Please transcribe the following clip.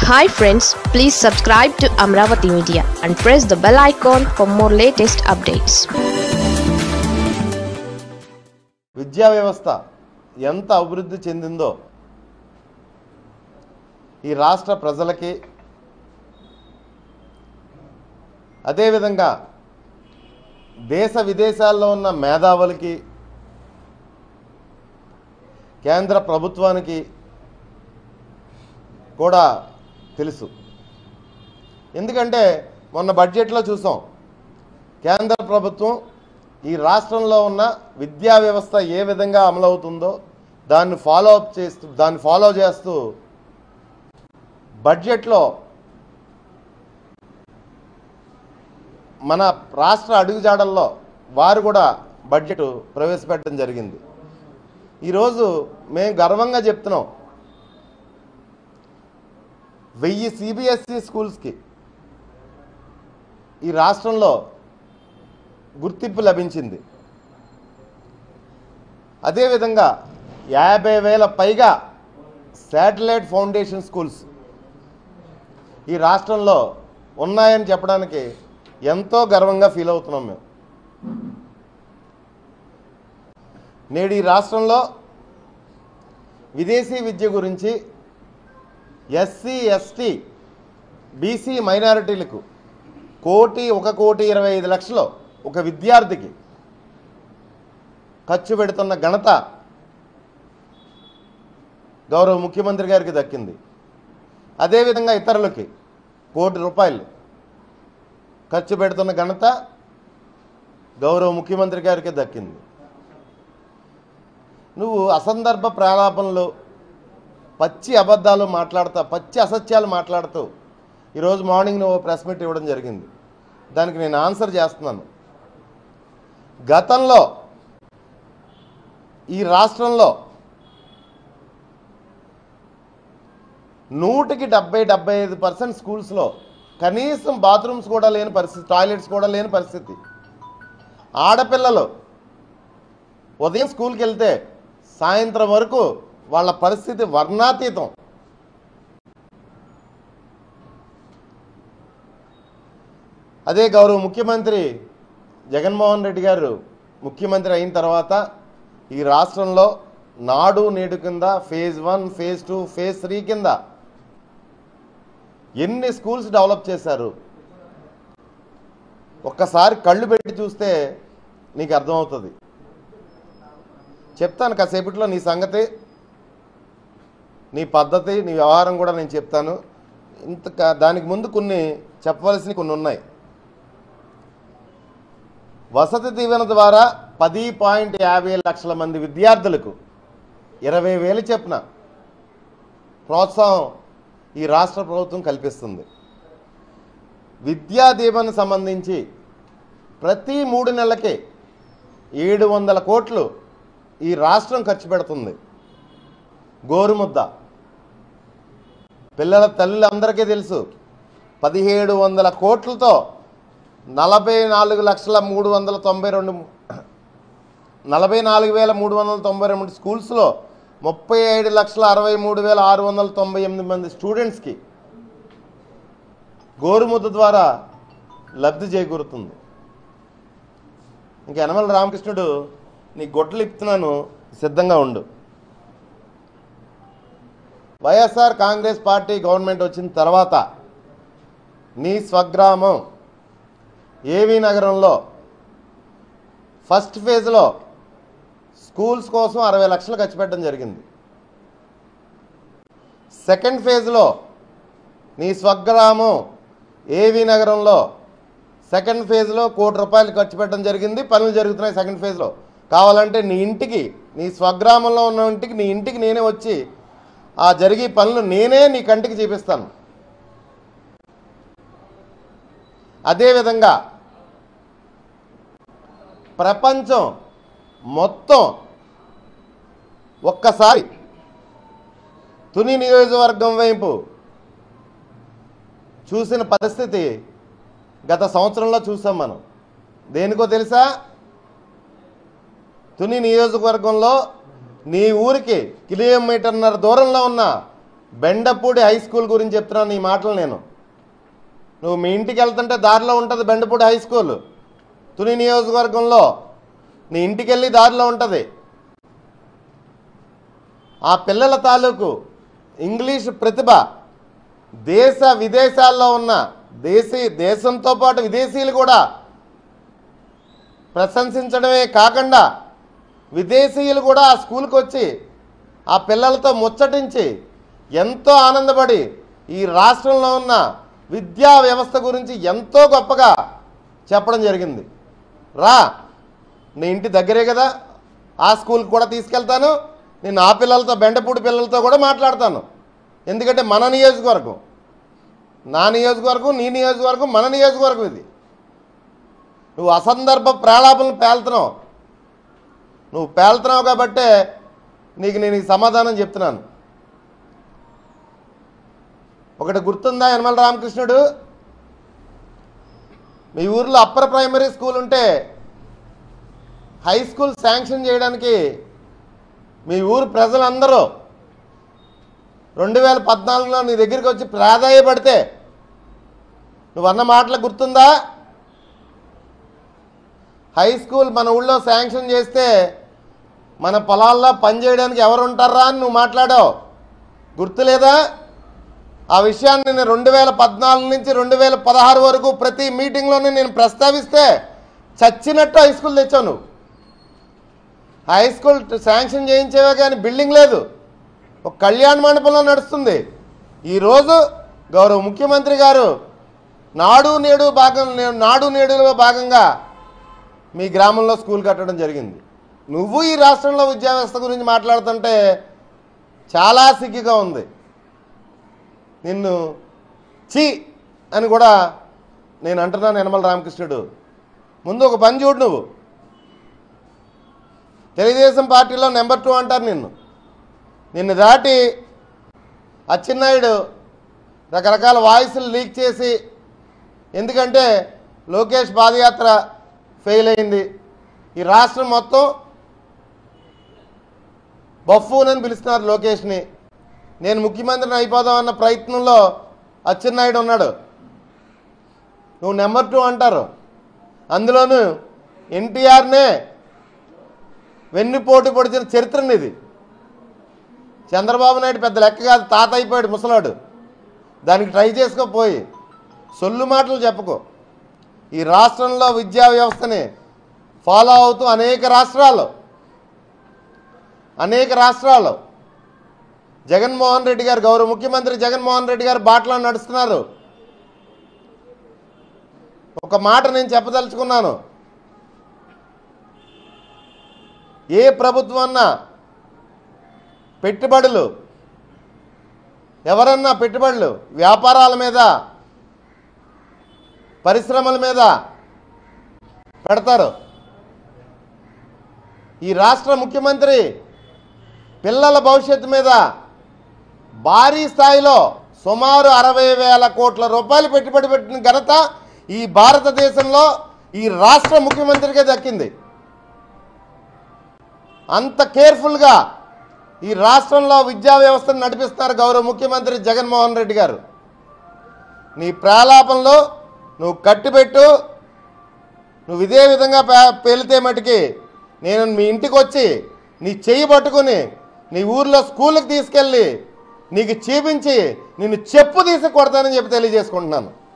hi friends please subscribe to Amaravati media and press the bell icon for more latest updates విద్యా వ్యవస్థ ఎంత అభివృద్ధి చెందిందో ఈ రాష్ట్ర ప్రజలకి అదేవిధంగా దేశ విదేశాల్లో ఉన్న మేధావులకి కేంద్ర ప్రభుత్వానికి కూడా తెలుసు ఎందుకంటే మొన్న బడ్జెట్లో చూసాం కేంద్ర ప్రభుత్వం ఈ రాష్ట్రంలో ఉన్న విద్యా వ్యవస్థ ఏ విధంగా అమలవుతుందో దాన్ని ఫాలో అప్ చేస్తూ దాన్ని ఫాలో చేస్తూ బడ్జెట్లో మన రాష్ట్ర అడుగుజాడల్లో వారు కూడా బడ్జెట్ ప్రవేశపెట్టడం జరిగింది ఈరోజు మేము గర్వంగా చెప్తున్నాం వెయ్యి సిబిఎస్ఈ స్కూల్స్కి ఈ రాష్ట్రంలో గుర్తింపు లభించింది అదేవిధంగా యాభై వేల పైగా శాటిలైట్ ఫౌండేషన్ స్కూల్స్ ఈ రాష్ట్రంలో ఉన్నాయని చెప్పడానికి ఎంతో గర్వంగా ఫీల్ అవుతున్నాం మేము నేడు ఈ రాష్ట్రంలో విదేశీ విద్య గురించి ఎస్సీ ఎస్టీ బీసీ మైనారిటీలకు కోటి ఒక కోటి ఇరవై ఐదు లక్షలు ఒక విద్యార్థికి ఖర్చు పెడుతున్న ఘనత గౌరవ ముఖ్యమంత్రి గారికి దక్కింది అదేవిధంగా ఇతరులకి కోటి రూపాయలు ఖర్చు పెడుతున్న ఘనత గౌరవ ముఖ్యమంత్రి గారికి దక్కింది నువ్వు అసందర్భ ప్రాలాపనలు పచ్చి అబద్ధాలు మాట్లాడుతా పచ్చి అసత్యాలు మాట్లాడుతూ ఈరోజు మార్నింగ్ నువ్వు ప్రెస్ మీట్ ఇవ్వడం జరిగింది దానికి నేను ఆన్సర్ చేస్తున్నాను గతంలో ఈ రాష్ట్రంలో నూటికి డెబ్బై డెబ్బై ఐదు పర్సెంట్ స్కూల్స్లో కనీసం బాత్రూమ్స్ కూడా లేని పరిస్థితి టాయిలెట్స్ కూడా లేని పరిస్థితి ఆడపిల్లలు ఉదయం స్కూల్కి వెళ్తే సాయంత్రం వరకు వాళ్ళ పరిస్థితి వర్ణాతీతం అదే గౌరవ ముఖ్యమంత్రి జగన్మోహన్ రెడ్డి గారు ముఖ్యమంత్రి అయిన తర్వాత ఈ రాష్ట్రంలో నాడు నేడు కింద phase one phase two phase three కింద ఎన్ని స్కూల్స్ డెవలప్ చేశారు ఒక్కసారి కళ్ళు పెట్టి చూస్తే నీకు అర్థమవుతుంది చెప్తాను కాసేపట్లో నీ సంగతి నీ పద్ధతి నీ వ్యవహారం కూడా నేను చెప్తాను ఇంత కా- దానికి ముందు కొన్ని చెప్పవలసినవి కొన్ని ఉన్నాయి వసతి దీవెన ద్వారా పది పాయింట్ యాభై లక్షల మంది విద్యార్థులకు ఇరవై వేలు చెప్పున ప్రోత్సాహం ఈ రాష్ట్ర ప్రభుత్వం కల్పిస్తుంది విద్యా దీవెన సంబంధించి ప్రతి మూడు నెలలకే ఏడు వందల కోట్లు ఈ రాష్ట్రం ఖర్చు పెడుతుంది గోరుముద్ద పిల్లల తల్లులందరికీ తెలుసు పదిహేడు వందల కోట్లతో నలభై నాలుగు లక్షల మూడు వందల తొంభై రెండు నలభై నాలుగు వేల మూడు వందల తొంభై రెండు స్కూల్స్లో ముప్పై ఏడు లక్షల అరవై మూడు వేల ఆరు వందల తొంభై ఎనిమిది మంది స్టూడెంట్స్కి గోరుముద్ద ద్వారా లబ్ధి చేకూరుతుంది ఇంక యనమల రామకృష్ణుడు నీ గొడ్డలు ఇప్పుతున్నాను సిద్ధంగా ఉండు వైఎస్ఆర్ కాంగ్రెస్ పార్టీ గవర్నమెంట్ వచ్చిన తర్వాత నీ స్వగ్రామం ఏవీ నగరంలో ఫస్ట్ ఫేజ్లో స్కూల్స్ కోసం అరవై లక్షలు ఖర్చు పెట్టడం జరిగింది సెకండ్ ఫేజ్లో నీ స్వగ్రామం ఏవీ నగరంలో సెకండ్ ఫేజ్లో కోటి రూపాయలు ఖర్చు పెట్టడం జరిగింది పనులు జరుగుతున్నాయి సెకండ్ ఫేజ్లో కావాలంటే నీ ఇంటికి నీ స్వగ్రామంలో ఉన్న ఇంటికి నీ ఇంటికి నేనే వచ్చి ఆ జరిగే పనులు నేనే నీ కంటికి చూపిస్తాను అదేవిధంగా ప్రపంచం మొత్తం ఒక్కసారి తుని నియోజకవర్గం వైపు చూసిన పరిస్థితి గత సంవత్సరంలో చూసాం మనం దేనికో తెలుసా తుని నియోజకవర్గంలో నీ ఊరికి కిలోమీటర్న్నర దూరంలో ఉన్న బెండపూడి హై స్కూల్ గురించి చెప్తున్నాను ఈ మాటలు నేను నువ్వు మీ ఇంటికి వెళ్తుంటే దారిలో ఉంటుంది బెండపూడి హై స్కూల్ తుని నియోజకవర్గంలో నీ ఇంటికి వెళ్ళి దారిలో ఉంటుంది ఆ పిల్లల తాలూకు ఇంగ్లీష్ ప్రతిభ దేశ విదేశాల్లో ఉన్న దేశీ దేశంతో పాటు విదేశీయులు కూడా ప్రశంసించడమే కాకుండా విదేశీయులు కూడా ఆ స్కూల్కి వచ్చి ఆ పిల్లలతో ముచ్చటించి ఎంతో ఆనందపడి ఈ రాష్ట్రంలో ఉన్న విద్యా వ్యవస్థ గురించి ఎంతో గొప్పగా చెప్పడం జరిగింది రా నీ ఇంటి దగ్గరే కదా ఆ స్కూల్కి కూడా తీసుకెళ్తాను నేను ఆ పిల్లలతో బెండపూడి పిల్లలతో కూడా మాట్లాడతాను ఎందుకంటే మన నియోజకవర్గం నా నియోజకవర్గం నీ నియోజకవర్గం మన నియోజకవర్గం ఇది నువ్వు అసందర్భ ప్రాళాపనలు పేలుతున్నావు నువ్వు పేలుతున్నావు కాబట్టే నీకు నేను ఈ సమాధానం చెప్తున్నాను ఒకటి గుర్తుందా యనమల రామకృష్ణుడు మీ ఊర్లో అప్పర్ ప్రైమరీ స్కూల్ ఉంటే హై స్కూల్ శాంక్షన్ చేయడానికి మీ ఊరు ప్రజలందరూ రెండు వేల పద్నాలుగులో నీ దగ్గరికి వచ్చి ప్రాధాయపడితే నువ్వు అన్న మాటలు గుర్తుందా హై స్కూల్ మన ఊళ్ళో శాంక్షన్ చేస్తే మన పొలాల్లో పనిచేయడానికి ఎవరు ఉంటారా అని నువ్వు మాట్లాడావు గుర్తులేదా ఆ విషయాన్ని నేను రెండు వేల పద్నాలుగు నుంచి రెండు వేల పదహారు వరకు ప్రతి మీటింగ్లోనే నేను ప్రస్తావిస్తే చచ్చినట్టు హై స్కూల్ తెచ్చావు నువ్వు హై స్కూల్ శాంక్షన్ చేయించేవే కానీ బిల్డింగ్ లేదు ఒక కళ్యాణ మండపంలో నడుస్తుంది ఈరోజు గౌరవ ముఖ్యమంత్రి గారు నాడు నేడు భాగం నాడు నేడులో భాగంగా మీ గ్రామంలో స్కూల్ కట్టడం జరిగింది నువ్వు ఈ రాష్ట్రంలో విద్యా వ్యవస్థ గురించి మాట్లాడుతుంటే చాలా సిగ్గుగా ఉంది నిన్ను చి అని కూడా నేను అంటున్నాను యనమల రామకృష్ణుడు ముందు ఒక పని చూడు నువ్వు తెలుగుదేశం పార్టీలో నెంబర్ టూ అంటారు నిన్ను నిన్ను దాటి అచ్చెన్నాయుడు రకరకాల వాయిస్లు లీక్ చేసి ఎందుకంటే లోకేష్ పాదయాత్ర ఫెయిల్ అయింది ఈ రాష్ట్రం మొత్తం బఫూన్ అని పిలుస్తున్నారు లోకేష్ని నేను ముఖ్యమంత్రిని అయిపోదాం అన్న ప్రయత్నంలో అచ్చెన్నాయుడు ఉన్నాడు నువ్వు నెంబర్ టూ అంటారు అందులోనూ ఎన్టీఆర్నే వెన్నుపోటు పొడిచిన చరిత్ర ఇది చంద్రబాబు నాయుడు పెద్ద లెక్క కాదు తాత అయిపోయాడు ముసలాడు దానికి ట్రై చేసుకోపోయి సొల్లు మాటలు చెప్పుకో ఈ రాష్ట్రంలో విద్యా వ్యవస్థని ఫాలో అవుతూ అనేక రాష్ట్రాలు అనేక రాష్ట్రాలు జగన్మోహన్ రెడ్డి గారు గౌరవ ముఖ్యమంత్రి జగన్మోహన్ రెడ్డి గారు బాటలో నడుస్తున్నారు ఒక మాట నేను చెప్పదలుచుకున్నాను ఏ ప్రభుత్వం అన్నా పెట్టుబడులు ఎవరన్నా పెట్టుబడులు వ్యాపారాల మీద పరిశ్రమల మీద పెడతారు ఈ రాష్ట్ర ముఖ్యమంత్రి పిల్లల భవిష్యత్తు మీద భారీ స్థాయిలో సుమారు అరవై వేల కోట్ల రూపాయలు పెట్టుబడి పెట్టిన ఘనత ఈ భారతదేశంలో ఈ రాష్ట్ర ముఖ్యమంత్రికే దక్కింది అంత కేర్ఫుల్గా ఈ రాష్ట్రంలో విద్యా వ్యవస్థను నడిపిస్తున్నారు గౌరవ ముఖ్యమంత్రి జగన్మోహన్ రెడ్డి గారు నీ ప్రాలాపంలో నువ్వు కట్టిపెట్టు నువ్వు ఇదే విధంగా పే- పేలితే మటుకి నేను మీ ఇంటికి వచ్చి నీ చెయ్యి పట్టుకుని నీ ఊర్లో స్కూల్కి తీసుకెళ్ళి నీకు చూపించి నిన్ను చెప్పు తీసి కొడతానని చెప్పి తెలియజేసుకుంటున్నాను